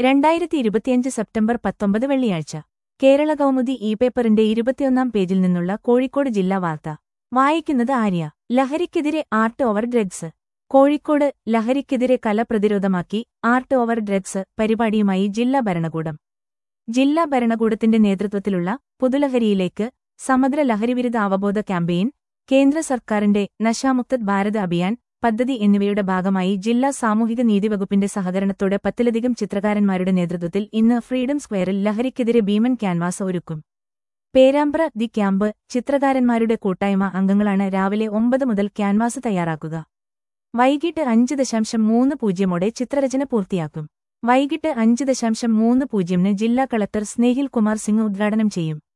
രണ്ടായിരത്തി ഇരുപത്തിയഞ്ച് സെപ്റ്റംബർ പത്തൊമ്പത് വെള്ളിയാഴ്ച കേരള കൗമുദി ഇ പേപ്പറിന്റെ ഇരുപത്തിയൊന്നാം പേജിൽ നിന്നുള്ള കോഴിക്കോട് ജില്ലാ വാർത്ത വായിക്കുന്നത് ആര്യ ലഹരിക്കെതിരെ ആർട്ട് ഓവർ ഡ്രഗ്സ് കോഴിക്കോട് ലഹരിക്കെതിരെ കല പ്രതിരോധമാക്കി ആർട്ട് ഓവർ ഡ്രഗ്സ് പരിപാടിയുമായി ജില്ലാ ഭരണകൂടം ജില്ലാ ഭരണകൂടത്തിന്റെ നേതൃത്വത്തിലുള്ള പുതുലഹരിയിലേക്ക് സമഗ്ര ലഹരിവിരുദ്ധ അവബോധ ക്യാമ്പയിൻ കേന്ദ്ര സർക്കാരിന്റെ നശാമുക്ത് ഭാരത് അഭിയാൻ പദ്ധതി എന്നിവയുടെ ഭാഗമായി ജില്ലാ സാമൂഹിക നീതി വകുപ്പിന്റെ സഹകരണത്തോടെ പത്തിലധികം ചിത്രകാരന്മാരുടെ നേതൃത്വത്തിൽ ഇന്ന് ഫ്രീഡം സ്ക്വയറിൽ ലഹരിക്കെതിരെ ഭീമൻ ക്യാൻവാസ് ഒരുക്കും പേരാമ്പ്ര ദി ക്യാമ്പ് ചിത്രകാരന്മാരുടെ കൂട്ടായ്മ അംഗങ്ങളാണ് രാവിലെ ഒമ്പത് മുതൽ ക്യാൻവാസ് തയ്യാറാക്കുക വൈകിട്ട് അഞ്ച് ദശാംശം മൂന്ന് പൂജ്യമോടെ ചിത്രരചന പൂർത്തിയാക്കും വൈകിട്ട് അഞ്ച് ദശാംശം മൂന്ന് പൂജ്യമിന് ജില്ലാ കളക്ടർ സ്നേഹിൽ കുമാർ സിംഗ് ഉദ്ഘാടനം ചെയ്യും